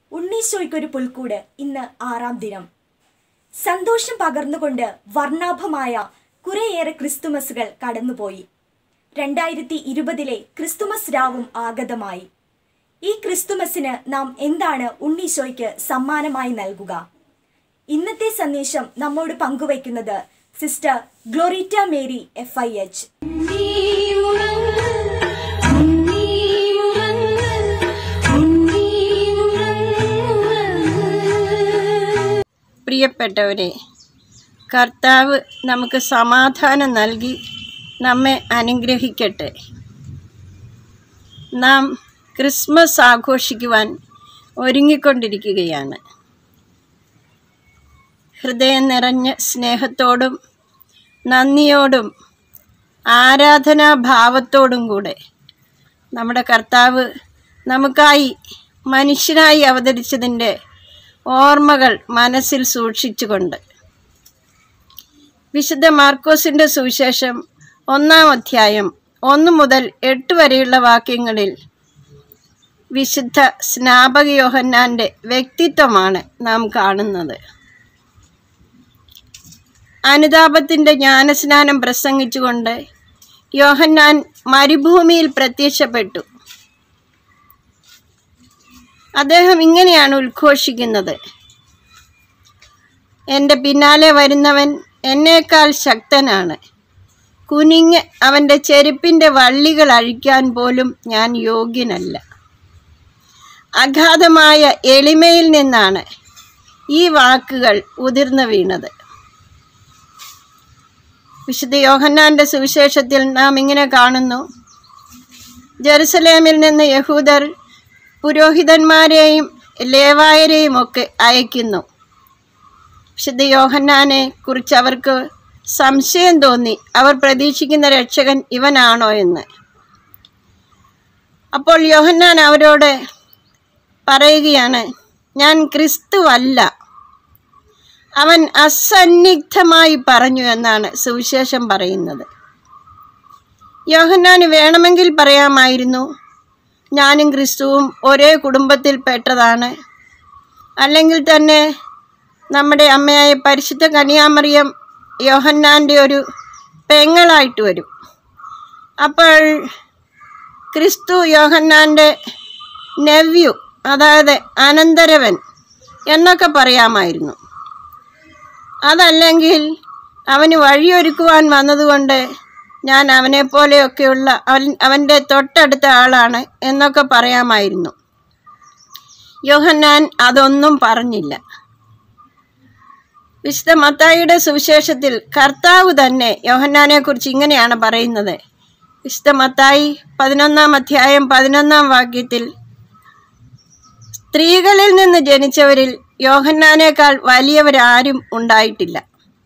ഉണ്ണീശോയ്ക്കൊരു പുൽക്കൂട് ഇന്ന് ആറാം ദിനം സന്തോഷം പകർന്നുകൊണ്ട് വർണ്ണാഭമായ കുറേയേറെ ക്രിസ്തുമസുകൾ കടന്നുപോയി രണ്ടായിരത്തി ഇരുപതിലെ ക്രിസ്തുമസ് രാവും ആഗതമായി ഈ ക്രിസ്തുമസിന് നാം എന്താണ് ഉണ്ണീശോയ്ക്ക് സമ്മാനമായി നൽകുക ഇന്നത്തെ സന്ദേശം നമ്മോട് പങ്കുവയ്ക്കുന്നത് sister Glorita Mary F I H ഉണ്ണി ഉറങ്ങ് ഉണ്ണി ഉറങ്ങ് ഉണ്ണി ഉറങ്ങ് പ്രിയപ്പെട്ടവരെ കർത്താവ് നമുക്ക് സമാധാനം നൽകി നമ്മെ അനുഗ്രഹിക്കട്ടെ നാം ക്രിസ്മസ് ആഘോഷിക്കുവാൻ ഒരുങ്ങിക്കൊണ്ടിരിക്കുകയാണ് ഹൃദയം നിറഞ്ഞ സ്നേഹത്തോടും നന്ദിയോടും ആരാധനാഭാവത്തോടും കൂടെ നമ്മുടെ കർത്താവ് നമുക്കായി മനുഷ്യനായി അവതരിച്ചതിൻ്റെ ഓർമ്മകൾ മനസ്സിൽ സൂക്ഷിച്ചുകൊണ്ട് വിശുദ്ധ മാർക്കോസിൻ്റെ സുവിശേഷം ഒന്നാം അധ്യായം ഒന്ന് മുതൽ എട്ട് വരെയുള്ള വാക്യങ്ങളിൽ വിശുദ്ധ സ്നാപക യോഹന്നാൻ്റെ വ്യക്തിത്വമാണ് നാം കാണുന്നത് അനുതാപത്തിൻ്റെ ജ്ഞാനസ്നാനം പ്രസംഗിച്ചുകൊണ്ട് യോഹന്നാൻ മരുഭൂമിയിൽ പ്രത്യക്ഷപ്പെട്ടു അദ്ദേഹം ഇങ്ങനെയാണ് ഉദ്ഘോഷിക്കുന്നത് എൻ്റെ പിന്നാലെ വരുന്നവൻ എന്നേക്കാൾ ശക്തനാണ് കുനിഞ്ഞ് അവൻ്റെ ചെരുപ്പിൻ്റെ വള്ളികൾ അഴിക്കാൻ പോലും ഞാൻ യോഗ്യനല്ല അഗാധമായ എളിമയിൽ നിന്നാണ് ഈ വാക്കുകൾ ഉതിർന്നു വീണത് വിശുദ്ധ യോഹന്നാന്റെ സുവിശേഷത്തിൽ നാം ഇങ്ങനെ കാണുന്നു ജെറുസലേമിൽ നിന്ന് യഹൂദർ പുരോഹിതന്മാരെയും ലേവായരെയും ഒക്കെ അയക്കുന്നു വിശുദ്ധ യോഹന്നാനെ കുറിച്ച് അവർക്ക് സംശയം തോന്നി അവർ പ്രതീക്ഷിക്കുന്ന രക്ഷകൻ ഇവനാണോ എന്ന് അപ്പോൾ യോഹന്നാൻ അവരോട് പറയുകയാണ് ഞാൻ ക്രിസ്തുവല്ല അവൻ അസന്നിഗ്ധമായി പറഞ്ഞു എന്നാണ് സുവിശേഷം പറയുന്നത് യോഹന്നാന് വേണമെങ്കിൽ പറയാമായിരുന്നു ഞാനും ക്രിസ്തുവും ഒരേ കുടുംബത്തിൽ പെട്ടതാണ് അല്ലെങ്കിൽ തന്നെ നമ്മുടെ അമ്മയായ പരിശുദ്ധ കന്യാമറിയം യോഹന്നാൻ്റെ ഒരു പെങ്ങളായിട്ട് വരും അപ്പോൾ ക്രിസ്തു യോഹന്നാൻ്റെ നെവ്യു അതായത് അനന്തരവൻ എന്നൊക്കെ പറയാമായിരുന്നു അതല്ലെങ്കിൽ അവന് വഴിയൊരുക്കുവാൻ വന്നതുകൊണ്ട് ഞാൻ അവനെ പോലെയൊക്കെയുള്ള അവൻ അവൻ്റെ തൊട്ടടുത്ത ആളാണ് എന്നൊക്കെ പറയാമായിരുന്നു യോഹന്നാൻ അതൊന്നും പറഞ്ഞില്ല വിശുദ്ധ മത്തായിയുടെ സുവിശേഷത്തിൽ കർത്താവ് തന്നെ യോഹന്നാനെ കുറിച്ച് ഇങ്ങനെയാണ് പറയുന്നത് വിശുദ്ധ മത്തായി പതിനൊന്നാം അധ്യായം പതിനൊന്നാം വാക്യത്തിൽ സ്ത്രീകളിൽ നിന്ന് ജനിച്ചവരിൽ യോഹന്നാനേക്കാൾ വലിയവരാരും ഉണ്ടായിട്ടില്ല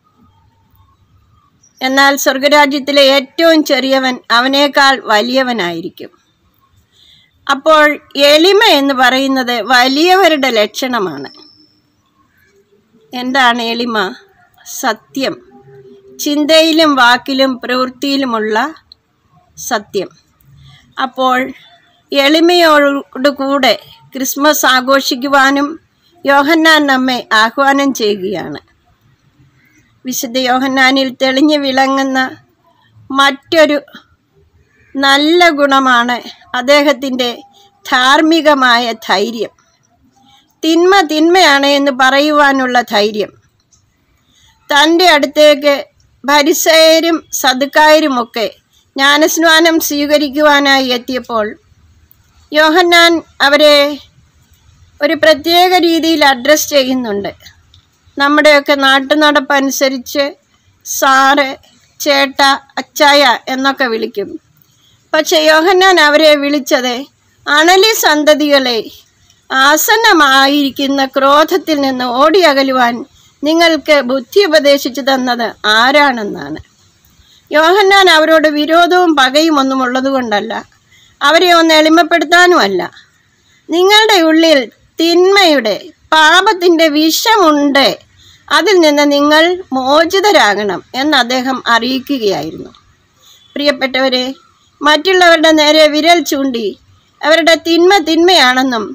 എന്നാൽ സ്വർഗരാജ്യത്തിലെ ഏറ്റവും ചെറിയവൻ അവനേക്കാൾ വലിയവനായിരിക്കും അപ്പോൾ എളിമ എന്ന് പറയുന്നത് വലിയവരുടെ ലക്ഷണമാണ് എന്താണ് എളിമ സത്യം ചിന്തയിലും വാക്കിലും പ്രവൃത്തിയിലുമുള്ള സത്യം അപ്പോൾ എളിമയോടുകൂടെ ക്രിസ്മസ് ആഘോഷിക്കുവാനും യോഹന്നാൻ നമ്മെ ആഹ്വാനം ചെയ്യുകയാണ് വിശുദ്ധ യോഹന്നാനിൽ തെളിഞ്ഞു വിളങ്ങുന്ന മറ്റൊരു നല്ല ഗുണമാണ് അദ്ദേഹത്തിൻ്റെ ധാർമ്മികമായ ധൈര്യം തിന്മ തിന്മയാണ് എന്ന് പറയുവാനുള്ള ധൈര്യം തൻ്റെ അടുത്തേക്ക് ഭരിസയരും സതുക്കായരുമൊക്കെ ജ്ഞാനസ്നാനം സ്വീകരിക്കുവാനായി എത്തിയപ്പോൾ യോഹന്നാൻ അവരെ ഒരു പ്രത്യേക രീതിയിൽ അഡ്രസ്സ് ചെയ്യുന്നുണ്ട് നമ്മുടെയൊക്കെ നാട്ടുനടപ്പനുസരിച്ച് സാറ് ചേട്ട അച്ചായ എന്നൊക്കെ വിളിക്കും പക്ഷെ യോഹന്നാൻ അവരെ വിളിച്ചത് അണലി സന്തതികളെ ആസന്നമായിരിക്കുന്ന ക്രോധത്തിൽ നിന്ന് ഓടി അകലുവാൻ നിങ്ങൾക്ക് ബുദ്ധി ഉപദേശിച്ചു തന്നത് ആരാണെന്നാണ് യോഹന്നാൻ അവരോട് വിരോധവും പകയും ഒന്നും ഉള്ളതുകൊണ്ടല്ല അവരെ ഒന്ന് എളിമപ്പെടുത്താനുമല്ല നിങ്ങളുടെ ഉള്ളിൽ തിന്മയുടെ പാപത്തിൻ്റെ വിഷമുണ്ട് അതിൽ നിന്ന് നിങ്ങൾ മോചിതരാകണം എന്ന് അദ്ദേഹം അറിയിക്കുകയായിരുന്നു പ്രിയപ്പെട്ടവരെ മറ്റുള്ളവരുടെ നേരെ വിരൽ ചൂണ്ടി അവരുടെ തിന്മ തിന്മയാണെന്നും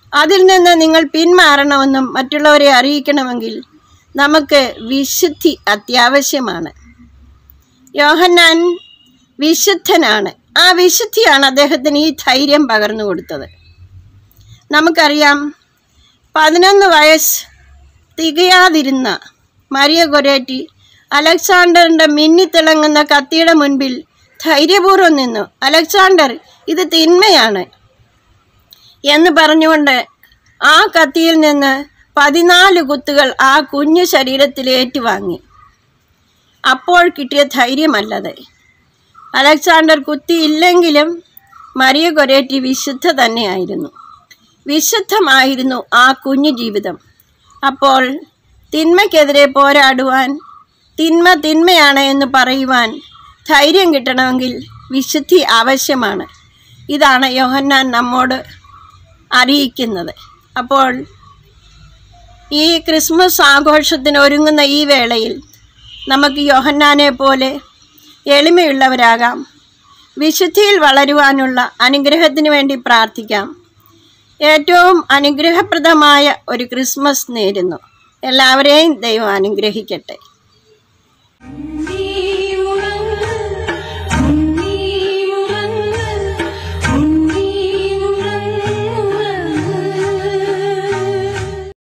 അതിൽ നിന്ന് നിങ്ങൾ പിന്മാറണമെന്നും മറ്റുള്ളവരെ അറിയിക്കണമെങ്കിൽ നമുക്ക് വിശുദ്ധി അത്യാവശ്യമാണ് യോഹന്നാൻ വിശുദ്ധനാണ് ആ വിശുദ്ധിയാണ് അദ്ദേഹത്തിന് ഈ ധൈര്യം പകർന്നു കൊടുത്തത് നമുക്കറിയാം പതിനൊന്ന് വയസ്സ് തികയാതിരുന്ന മരിയ കൊരേറ്റി അലക്സാണ്ടറിൻ്റെ മിന്നിത്തിളങ്ങുന്ന കത്തിയുടെ മുൻപിൽ ധൈര്യപൂർവ്വം നിന്നു അലക്സാണ്ടർ ഇത് തിന്മയാണ് എന്ന് പറഞ്ഞുകൊണ്ട് ആ കത്തിയിൽ നിന്ന് പതിനാല് കുത്തുകൾ ആ കുഞ്ഞു ശരീരത്തിൽ ഏറ്റുവാങ്ങി അപ്പോൾ കിട്ടിയ ധൈര്യമല്ലത് അലക്സാണ്ടർ കുത്തിയില്ലെങ്കിലും മരിയ കൊരേറ്റി വിശുദ്ധ തന്നെയായിരുന്നു വിശുദ്ധമായിരുന്നു ആ കുഞ്ഞു ജീവിതം അപ്പോൾ തിന്മയ്ക്കെതിരെ പോരാടുവാൻ തിന്മ തിന്മയാണ് എന്ന് പറയുവാൻ ധൈര്യം കിട്ടണമെങ്കിൽ വിശുദ്ധി ആവശ്യമാണ് ഇതാണ് യോഹന്നാൻ നമ്മോട് അറിയിക്കുന്നത് അപ്പോൾ ഈ ക്രിസ്മസ് ആഘോഷത്തിന് ഒരുങ്ങുന്ന ഈ വേളയിൽ നമുക്ക് യോഹന്നാനെ പോലെ എളിമയുള്ളവരാകാം വിശുദ്ധിയിൽ വളരുവാനുള്ള അനുഗ്രഹത്തിന് വേണ്ടി പ്രാർത്ഥിക്കാം ഏറ്റവും അനുഗ്രഹപ്രദമായ ഒരു ക്രിസ്മസ് നേരുന്നു എല്ലാവരെയും ദൈവം അനുഗ്രഹിക്കട്ടെ നീ